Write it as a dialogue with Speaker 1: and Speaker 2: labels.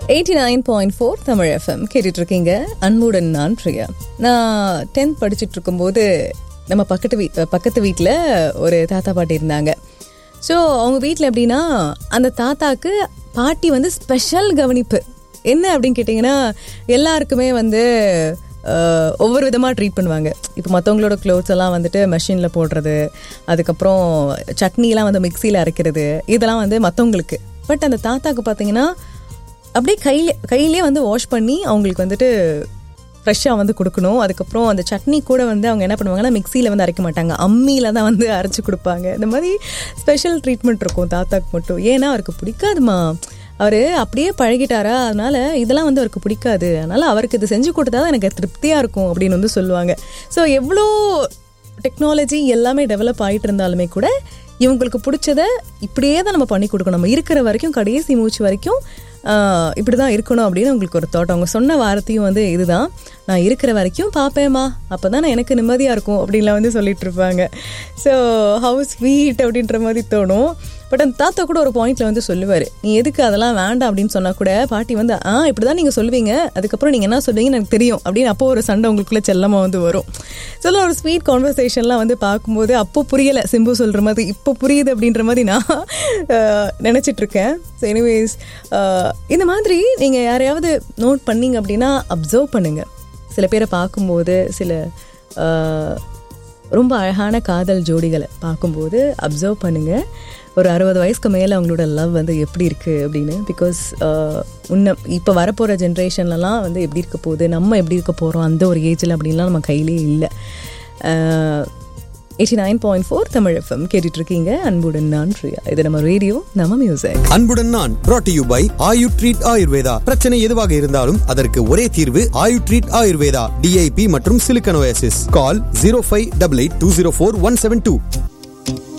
Speaker 1: eighty nine point four Tamil FM கேட்டுட்டு இருக்கீங்க அன்புடன் நான் பிரியா நான் டென்த் படிச்சுட்டு இருக்கும்போது நம்ம பக்கத்து வீ பக்கத்து வீட்டில் ஒரு தாத்தா பாட்டி இருந்தாங்க ஸோ அவங்க வீட்டில் எப்படின்னா அந்த தாத்தாக்கு பாட்டி வந்து ஸ்பெஷல் கவனிப்பு என்ன அப்படின்னு கேட்டிங்கன்னா எல்லாருக்குமே வந்து அஹ், ஒவ்வொரு விதமாக ட்ரீட் பண்ணுவாங்க இப்போ மற்றவங்களோட க்ளோத்ஸ் எல்லாம் வந்துட்டு மெஷினில் போடுறது அதுக்கப்புறம் சட்னிலாம் வந்து மிக்சியில் அரைக்கிறது இதெல்லாம் வந்து மற்றவங்களுக்கு பட் அந்த தாத்தாக்கு பார்த்தீங்கன்னா அப்படியே கையில கையிலே வந்து வாஷ் பண்ணி அவங்களுக்கு வந்துட்டு ஃப்ரெஷ்ஷாக வந்து கொடுக்கணும் அதுக்கப்புறம் அந்த சட்னி கூட வந்து அவங்க என்ன பண்ணுவாங்கன்னா மிக்சியில் வந்து அரைக்க மாட்டாங்க அம்மியில் தான் வந்து அரைச்சி கொடுப்பாங்க இந்த மாதிரி ஸ்பெஷல் ட்ரீட்மெண்ட் இருக்கும் தாத்தாக்கு மட்டும் ஏன்னா அவருக்கு பிடிக்காதுமா அவர் அப்படியே பழகிட்டாரா அதனால இதெல்லாம் வந்து அவருக்கு பிடிக்காது அதனால அவருக்கு இது செஞ்சு கொடுத்தா தான் எனக்கு திருப்தியாக இருக்கும் அப்படின்னு வந்து சொல்லுவாங்க ஸோ எவ்வளோ டெக்னாலஜி எல்லாமே டெவலப் ஆகிட்டு இருந்தாலுமே கூட இவங்களுக்கு பிடிச்சத இப்படியே தான் நம்ம பண்ணி கொடுக்கணும் நம்ம இருக்கிற வரைக்கும் கடைசி மூச்சு வரைக்கும் ஆஹ், இப்படி தான் இருக்கணும் அப்படின்னு உங்களுக்கு ஒரு தோட்டம் அவங்க சொன்ன வார்த்தையும் வந்து இதுதான் நான் இருக்கிற வரைக்கும் பார்ப்பேம்மா அப்போ தான் எனக்கு நிம்மதியாக இருக்கும் அப்படின்லாம் வந்து சொல்லிட்டு இருப்பாங்க ஸோ ஹவுஸ் ஸ்வீட் அப்படின்ற மாதிரி தோணும் பட் அந்த தாத்தா கூட ஒரு பாயிண்ட்ல வந்து சொல்லுவார் நீ எதுக்கு அதெல்லாம் வேண்டாம் அப்படின்னு சொன்னா கூட பாட்டி வந்து ஆ இப்படி தான் நீங்கள் சொல்லுவீங்க அதுக்கப்புறம் நீங்கள் என்ன சொல்லுவீங்கன்னு எனக்கு தெரியும் அப்படின்னு அப்போ ஒரு சண்டை உங்களுக்குள்ள செல்லமாக வந்து வரும் சொல்ல ஒரு ஸ்வீட் கான்வர்சேஷன்லாம் வந்து பார்க்கும்போது அப்போ புரியலை சிம்பு சொல்கிற மாதிரி இப்போ புரியுது அப்படின்ற மாதிரி நான் அஹ், நினைச்சிட்டு இருக்கேன் ஸோ எனிவேஸ் இந்த மாதிரி நீங்கள் யாரையாவது நோட் பண்ணீங்க அப்படின்னா அப்சர்வ் பண்ணுங்க சில பேரை பார்க்கும்போது சில அஹ், ரொம்ப அழகான காதல் ஜோடிகளை பார்க்கும்போது அப்சர்வ் பண்ணுங்க ஒரு அறுபது வயசுக்கு மேலே அவங்களோட லவ் வந்து எப்படி இருக்குது அப்படின்னு பிகாஸ் முன்ன இப்போ வரப்போகிற ஜென்ரேஷன்லலாம் வந்து எப்படி இருக்க போகுது நம்ம எப்படி இருக்க போகிறோம் அந்த ஒரு ஏஜில் அப்படின்லாம் நம்ம கையிலே இல்லை eighty nine point four Tamil FM கேட்டுட்டு இருக்கீங்க அன்புடன் நான் பிரியா இது நம்ம ரேடியோ நம்ம மியூசிக்
Speaker 2: அன்புடன் நான் brought to you by Ayu treat Ayurveda பிரச்சனை எதுவாக இருந்தாலும் அதற்கு ஒரே தீர்வு ஆயு ட்ரீட் ஆயுர்வேதா டிஐபி மற்றும் சிலிக்கனோசிஸ் call zero five double eight two zero four one seven two